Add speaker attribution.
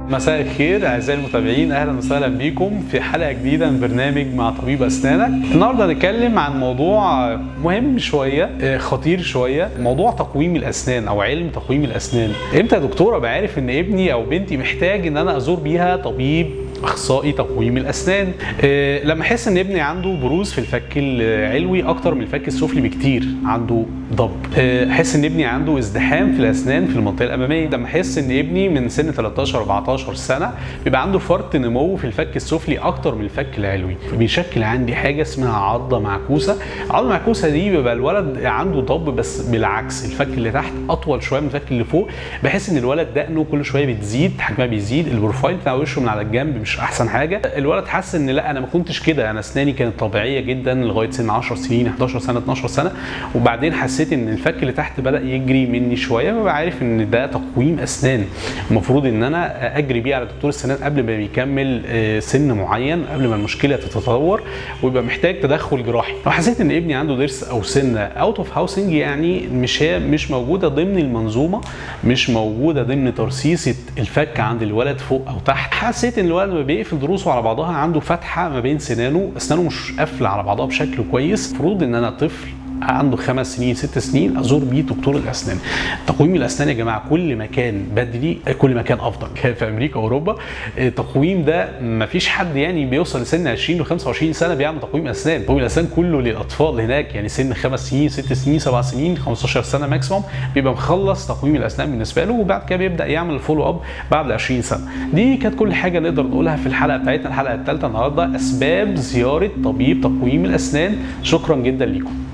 Speaker 1: مساء الخير اعزائي المتابعين اهلا وسهلا بيكم في حلقه جديده من برنامج مع طبيب اسنانك النهارده هنتكلم عن موضوع مهم شويه آه، خطير شويه موضوع تقويم الاسنان او علم تقويم الاسنان امتى يا دكتور ابقى عارف ان ابني او بنتي محتاج ان انا ازور بيها طبيب اخصائي تقويم الاسنان آه، لما احس ان ابني عنده بروز في الفك العلوي اكتر من الفك السفلي بكتير عنده ضب آه، احس ان ابني عنده ازدحام في الاسنان في المنطقه الاماميه لما احس ان ابني من سن 13 14 سنه بيبقى عنده فرط نمو في الفك السفلي اكتر من الفك العلوي بيشكل عندي حاجه اسمها عضه معكوسه العضه المعكوسه دي بيبقى الولد عنده ضب بس بالعكس الفك اللي تحت اطول شويه من الفك اللي فوق بحس ان الولد دقنه كل شويه بتزيد حجمها بيزيد البروفايل بتاع وشه من على الجنب مش احسن حاجه الولد حس ان لا انا ما كنتش كده انا اسناني كانت طبيعيه جدا لغايه سن 10 سنين 11 سنه 12 سنه وبعدين حسيت ان الفك اللي تحت بدا يجري مني شويه ببقى عارف ان ده تقويم اسنان المفروض ان انا اجري بيه على دكتور السنان قبل ما بيكمل آه، سن معين قبل ما المشكله تتطور ويبقى محتاج تدخل جراحي لو حسيت ان ابني عنده ضرس او سنه اوت اوف هاوسنج يعني مش هي مش موجوده ضمن المنظومه مش موجوده ضمن ترسيسه الفك عند الولد فوق او تحت حسيت ان الولد لما بيقفل ضروسه على بعضها عنده فتحه ما بين سنانه اسنانه مش قافله على بعضها بشكل كويس المفروض ان انا طفل عنده خمس سنين ست سنين ازور بيه دكتور الاسنان تقويم الاسنان يا جماعه كل ما كان بدري كل ما كان افضل كان في امريكا واوروبا التقويم ده ما فيش حد يعني بيوصل لسن 20 و25 سنه بيعمل تقويم اسنان تقويم الاسنان كله للاطفال هناك يعني سن خمس سنين ست سنين سبع سنين 15 سنه ماكسيموم بيبقى مخلص تقويم الاسنان بالنسبه له وبعد كده بيبدا يعمل الفولو اب بعد 20 سنه دي كانت كل حاجه نقدر نقولها في الحلقه بتاعتنا الحلقه الثالثه النهارده اسباب زياره طبيب تقويم الاسنان شكرا جدا ليكم